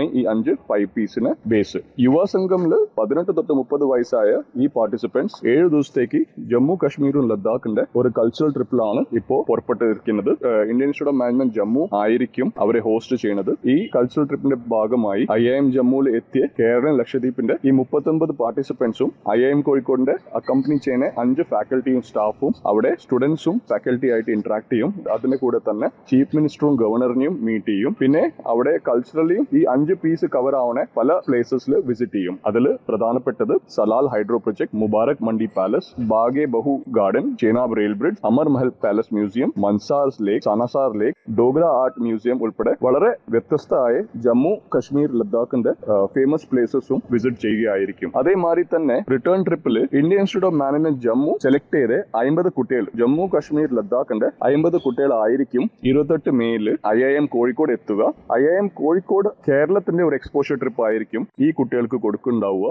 ആണ് ഈ അഞ്ച് ഫൈവ് പീസിന് ബേസ് യുവ സംഘമില് പതിനെട്ട് തൊട്ട് മുപ്പത് വയസ്സായ ഈ പാർട്ടിസിപ്പൻസ് ഏഴ് ദിവസത്തേക്ക് ജമ്മു കാശ്മീരും ലഡാക്കിന്റെ ഒരു കൾച്ചറൽ ട്രിപ്പിലാണ് ഇപ്പോൾ പുറപ്പെട്ടിരിക്കുന്നത് ഏഹ് Indian institute of management Jammu ആയിരിക്കും അവരെ ഹോസ്റ്റ് ചെയ്യുന്നത് ഈ കൾച്ചറൽ ട്രിപ്പിന്റെ ഭാഗമായി ഐ ഐ എം ജമ്മുവിൽ എത്തിയ കേരളം ലക്ഷദ്വീപിന്റെ ഈ മുപ്പത്തൊമ്പത് പാർട്ടിസിപ്പൻസും ഐ ഐ എം കോഴിക്കോടിന്റെ അക്കമ്പനി ചെയ്യുന്ന അഞ്ച് ഫാക്കൽറ്റിയും സ്റ്റാഫും അവിടെ സ്റ്റുഡൻസും ഫാക്കൽറ്റി ആയിട്ട് ഇന്ററാക്ട് ചെയ്യും അതിന്റെ കൂടെ തന്നെ ചീഫ് മിനിസ്റ്ററും ഗവർണറിനെയും മീറ്റ് ചെയ്യും പിന്നെ അവിടെ കൾച്ചറലിയും ഈ അഞ്ച് പീസ് കവർ ആവണ പല പ്ലേസസിൽ വിസിറ്റ് ചെയ്യും അതിൽ പ്രധാനപ്പെട്ടത് Salal hydro project Mubarak Mandi palace Bagh e Bahu garden Chenab rail bridge Amar Mahal palace museum Mansar lake Sanasar lake Dogra art museum ഉൾപ്പെടെ വളരെ വ്യത്യസ്തമായ ജമ്മു കശ്മീർ ലഡാക്കിന്റെ ഫേമസ് പ്ലേസസും വിസിറ്റ് ചെയ്യുകയായിരിക്കും അതേമാതിരി തന്നെ റിട്ടേൺ ട്രിപ്പിൽ Indian institute of management Jammu select ചെയ്ത് അമ്പത് കുട്ടികൾ ജമ്മു കശ്മീർ ലഡാക്കിന്റെ അമ്പത് കുട്ടികളായിരിക്കും ഇരുപത്തെട്ട് മെയ്യിൽ ഐ ഐ എം കോഴിക്കോട് എത്തുക ഐ ഐ എം കോഴിക്കോട് കേരളത്തിന്റെ ഒരു എക്സ്പോഷർ ട്രിപ്പ് ആയിരിക്കും ഈ കുട്ടികൾക്ക് കൊടുക്കുന്നുണ്ടാവുക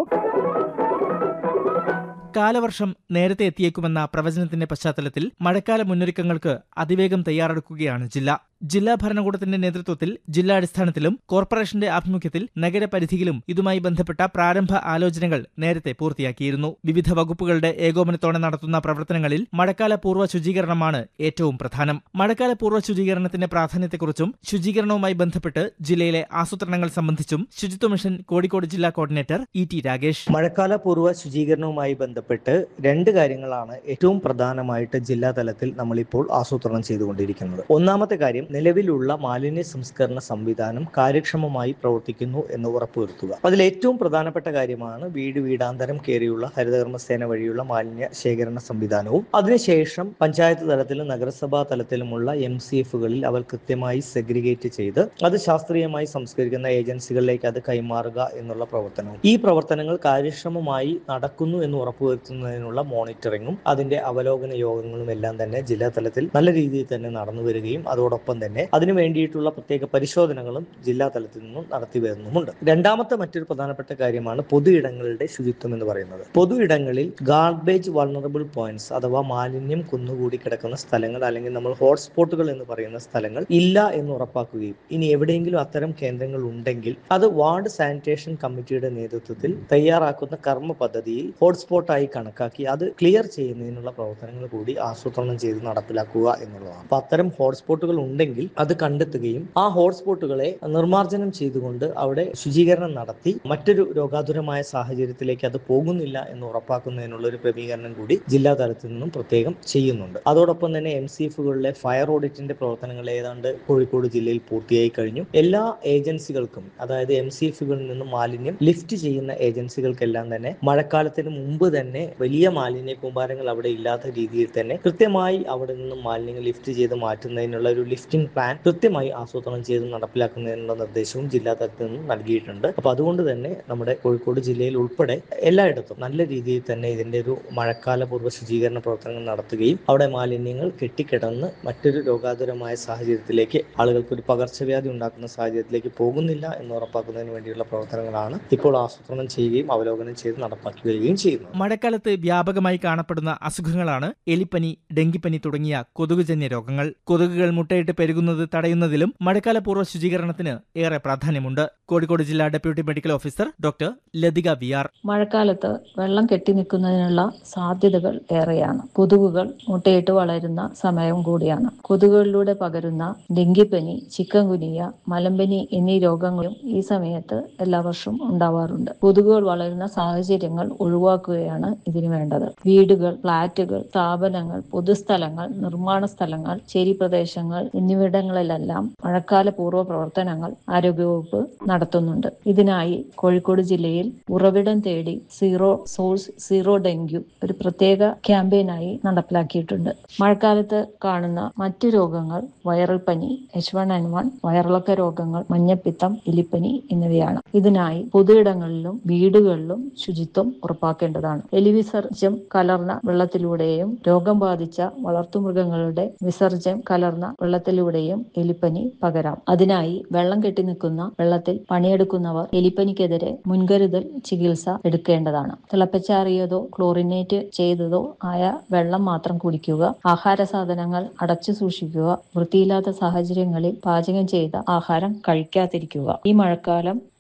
കാലവർഷം നേരത്തെ എത്തിയേക്കുമെന്ന പ്രവചനത്തിന്റെ പശ്ചാത്തലത്തിൽ മഴക്കാല മുന്നൊരുക്കങ്ങൾക്ക് അതിവേഗം തയ്യാറെടുക്കുകയാണ് ജില്ല ജില്ലാ ഭരണകൂടത്തിന്റെ നേതൃത്വത്തിൽ ജില്ലാടിസ്ഥാനത്തിലും കോർപ്പറേഷന്റെ ആഭിമുഖ്യത്തിൽ നഗരപരിധിയിലും ഇതുമായി ബന്ധപ്പെട്ട പ്രാരംഭ ആലോചനകൾ നേരത്തെ പൂർത്തിയാക്കിയിരുന്നു വിവിധ വകുപ്പുകളുടെ ഏകോപനത്തോടെ നടത്തുന്ന പ്രവർത്തനങ്ങളിൽ മഴക്കാല പൂർവ്വ ശുചീകരണമാണ് ഏറ്റവും പ്രധാനം മഴക്കാല പൂർവ്വ ശുചീകരണത്തിന്റെ പ്രാധാന്യത്തെക്കുറിച്ചും ശുചീകരണവുമായി ബന്ധപ്പെട്ട് ജില്ലയിലെ ആസൂത്രണങ്ങൾ സംബന്ധിച്ചും ശുചിത്വ മിഷൻ കോഴിക്കോട് ജില്ലാ കോർഡിനേറ്റർ ഇ ടി രാഗേഷ് മഴക്കാല പൂർവ്വ ശുചീകരണവുമായി ബന്ധപ്പെട്ട് രണ്ട് കാര്യങ്ങളാണ് ഏറ്റവും പ്രധാനമായിട്ട് ജില്ലാ തലത്തിൽ നമ്മളിപ്പോൾ ആസൂത്രണം ചെയ്തുകൊണ്ടിരിക്കുന്നത് ഒന്നാമത്തെ കാര്യം നിലവിലുള്ള മാലിന്യ സംസ്കരണ സംവിധാനം കാര്യക്ഷമമായി പ്രവർത്തിക്കുന്നു എന്ന് ഉറപ്പുവരുത്തുക അതിൽ ഏറ്റവും പ്രധാനപ്പെട്ട കാര്യമാണ് വീട് വീടാന്തരം കയറിയുള്ള ഹരിതകർമ്മസേന വഴിയുള്ള മാലിന്യ ശേഖരണ സംവിധാനവും അതിനുശേഷം പഞ്ചായത്ത് തലത്തിലും നഗരസഭാ തലത്തിലുമുള്ള എം സി എഫുകളിൽ അവർ കൃത്യമായി സെഗ്രിഗേറ്റ് ചെയ്ത് അത് ശാസ്ത്രീയമായി സംസ്കരിക്കുന്ന ഏജൻസികളിലേക്ക് അത് കൈമാറുക എന്നുള്ള പ്രവർത്തനവും ഈ പ്രവർത്തനങ്ങൾ കാര്യക്ഷമമായി നടക്കുന്നു എന്ന് ഉറപ്പുവരുത്തുന്നതിനുള്ള മോണിറ്ററിങ്ങും അതിന്റെ അവലോകന യോഗങ്ങളും എല്ലാം തന്നെ ജില്ലാ തലത്തിൽ നല്ല രീതിയിൽ തന്നെ നടന്നു വരികയും അതോടൊപ്പം തന്നെ അതിനു വേണ്ടിയിട്ടുള്ള പ്രത്യേക പരിശോധനകളും ജില്ലാ തലത്തിൽ നിന്നും നടത്തി വരുന്നുമുണ്ട് രണ്ടാമത്തെ മറ്റൊരു പ്രധാനപ്പെട്ട കാര്യമാണ് പൊതു ഇടങ്ങളുടെ ശുചിത്വം എന്ന് പറയുന്നത് പൊതു ഇടങ്ങളിൽ ഗാർബേജ് വൾണറബിൾ പോയിന്റ്സ് അഥവാ മാലിന്യം കുന്നുകൂടി കിടക്കുന്ന സ്ഥലങ്ങൾ അല്ലെങ്കിൽ നമ്മൾ ഹോട്ട്സ്പോട്ടുകൾ എന്ന് പറയുന്ന സ്ഥലങ്ങൾ ഇല്ല എന്ന് ഉറപ്പാക്കുകയും ഇനി എവിടെയെങ്കിലും അത്തരം കേന്ദ്രങ്ങൾ ഉണ്ടെങ്കിൽ അത് വാർഡ് സാനിറ്റേഷൻ കമ്മിറ്റിയുടെ നേതൃത്വത്തിൽ തയ്യാറാക്കുന്ന കർമ്മ പദ്ധതിയിൽ ഹോട്ട്സ്പോട്ടായി കണക്കാക്കി അത് ക്ലിയർ ചെയ്യുന്നതിനുള്ള പ്രവർത്തനങ്ങൾ കൂടി ആസൂത്രണം ചെയ്ത് നടപ്പിലാക്കുക എന്നുള്ളതാണ് അപ്പൊ അത്തരം ഹോട്ട്സ്പോട്ടുകൾ ഉണ്ടെങ്കിൽ അത് കണ്ടെത്തുകയും ആ ഹോട്ട്സ്പോട്ടുകളെ നിർമ്മാർജ്ജനം ചെയ്തുകൊണ്ട് അവിടെ ശുചീകരണം നടത്തി മറ്റൊരു രോഗാതുരമായ സാഹചര്യത്തിലേക്ക് അത് പോകുന്നില്ല എന്ന് ഉറപ്പാക്കുന്നതിനുള്ള ഒരു ക്രമീകരണം കൂടി ജില്ലാ തലത്തിൽ നിന്നും പ്രത്യേകം ചെയ്യുന്നുണ്ട് അതോടൊപ്പം തന്നെ എം സി എഫുകളിലെ ഫയർ ഓഡിറ്റിന്റെ പ്രവർത്തനങ്ങൾ ഏതാണ്ട് കോഴിക്കോട് ജില്ലയിൽ പൂർത്തിയായി കഴിഞ്ഞു എല്ലാ ഏജൻസികൾക്കും അതായത് എം സി എഫുകളിൽ നിന്നും മാലിന്യം ലിഫ്റ്റ് ചെയ്യുന്ന ഏജൻസികൾക്കെല്ലാം തന്നെ മഴക്കാലത്തിന് മുമ്പ് തന്നെ വലിയ മാലിന്യ കൂമ്പാരങ്ങൾ അവിടെ ഇല്ലാത്ത രീതിയിൽ തന്നെ കൃത്യമായി അവിടെ നിന്നും മാലിന്യങ്ങൾ ലിഫ്റ്റ് ചെയ്ത് മാറ്റുന്നതിനുള്ള ഒരു ലിഫ്റ്റിംഗ് പ്ലാൻ കൃത്യമായി ആസൂത്രണം ചെയ്ത് നടപ്പിലാക്കുന്നതിനുള്ള നിർദ്ദേശവും ജില്ലാ തലത്തിൽ നിന്നും നൽകിയിട്ടുണ്ട് അപ്പൊ അതുകൊണ്ട് തന്നെ നമ്മുടെ കോഴിക്കോട് ജില്ലയിൽ ഉൾപ്പെടെ എല്ലായിടത്തും നല്ല രീതിയിൽ തന്നെ ഇതിന്റെ ഒരു മഴക്കാല പൂർവ്വ ശുചീകരണ പ്രവർത്തനങ്ങൾ നടത്തുകയും അവിടെ മാലിന്യങ്ങൾ കെട്ടിക്കിടന്ന് മറ്റൊരു രോഗാതുരമായ സാഹചര്യത്തിലേക്ക് ആളുകൾക്ക് ഒരു പകർച്ചവ്യാധി ഉണ്ടാക്കുന്ന സാഹചര്യത്തിലേക്ക് പോകുന്നില്ല എന്ന് ഉറപ്പാക്കുന്നതിന് വേണ്ടിയുള്ള പ്രവർത്തനങ്ങളാണ് ഇപ്പോൾ ആസൂത്രണം ചെയ്യുകയും അവലോകനം ചെയ്ത് നടപ്പാക്കി വരികയും ചെയ്യുന്നത് മഴക്കാലത്ത് വ്യാപകമായി കാണപ്പെടുന്ന അസുഖങ്ങളാണ് എലിപ്പനി ഡെങ്കിപ്പനി തുടങ്ങിയ കൊതുകുജന്യ രോഗങ്ങൾ കൊതുകുകൾ മുട്ടയിട്ട് പെരുകുന്നത് തടയുന്നതിലും മഴക്കാല പൂർവ്വ ശുചീകരണത്തിന് ഏറെ പ്രാധാന്യമുണ്ട് കോഴിക്കോട് ജില്ലാ deputy medical officer doctor Lathika V R മഴക്കാലത്ത് വെള്ളം കെട്ടി നിൽക്കുന്നതിനുള്ള സാധ്യതകൾ ഏറെയാണ് കൊതുകുകൾ മുട്ടയിട്ട് വളരുന്ന സമയം കൂടിയാണ് കൊതുകുകളിലൂടെ പകരുന്ന ഡെങ്കിപ്പനി ചിക്കൻ കുനിയ മലമ്പനി എന്നീ രോഗങ്ങളും ഈ സമയത്ത് എല്ലാ വർഷവും ഉണ്ടാവാറുണ്ട് കൊതുകുകൾ വളരുന്ന സാഹചര്യങ്ങൾ ഒഴിവാക്കുകയാണ് ഇതിനു വേണ്ടത് വീടുകൾ ഫ്ളാറ്റുകൾ സ്ഥാപനങ്ങൾ പൊതുസ്ഥലങ്ങൾ നിർമ്മാണ സ്ഥലങ്ങൾ ചേരി പ്രദേശങ്ങൾ എന്നിവിടങ്ങളിലെല്ലാം മഴക്കാല പൂർവ്വ പ്രവർത്തനങ്ങൾ ആരോഗ്യവകുപ്പ് നടത്തുന്നുണ്ട് ഇതിനായി കോഴിക്കോട് ജില്ലയിൽ ഉറവിടം തേടി സീറോ സോഴ്സ് സീറോ ഡെങ്കു ഒരു പ്രത്യേക ക്യാമ്പയിനായി നടപ്പിലാക്കിയിട്ടുണ്ട് മഴക്കാലത്ത് കാണുന്ന മറ്റു രോഗങ്ങൾ വൈറൽ പനി എച്ച് വൺ എൻ വൺ വയറിളക്ക രോഗങ്ങൾ മഞ്ഞപ്പിത്തം എലിപ്പനി എന്നിവയാണ് ഇതിനായി പൊതുയിടങ്ങളിലും വീടുകളിലും ശുചിത്വം ഉറപ്പാക്കേണ്ടതാണ് എലിവിസർജ്യം കലർന്ന വെള്ളത്തിലൂടെയും രോഗം ബാധിച്ച വളർത്തുമൃഗങ്ങളുടെ വിസർജ്യം കലർന്ന വെള്ളത്തിലൂടെയും എലിപ്പനി പകരാം അതിനായി വെള്ളം കെട്ടി നിൽക്കുന്ന വെള്ളത്തിൽ പണിയെടുക്കുന്നവർ എലിപ്പനിക്കെതിരെ മുൻകരുതൽ ചികിത്സ എടുക്കേണ്ടതാണ് തിളപ്പിച്ചാറിയതോ ക്ലോറിനേറ്റ് ചെയ്തതോ ആയ വെള്ളം മാത്രം കുടിക്കുക ആഹാര സാധനങ്ങൾ അടച്ചു സൂക്ഷിക്കുക വൃത്തിയില്ലാത്ത സാഹചര്യങ്ങളിൽ പാചകം ചെയ്ത ആഹാരം കഴിക്കാതിരിക്കുക ഈ മഴക്കാലം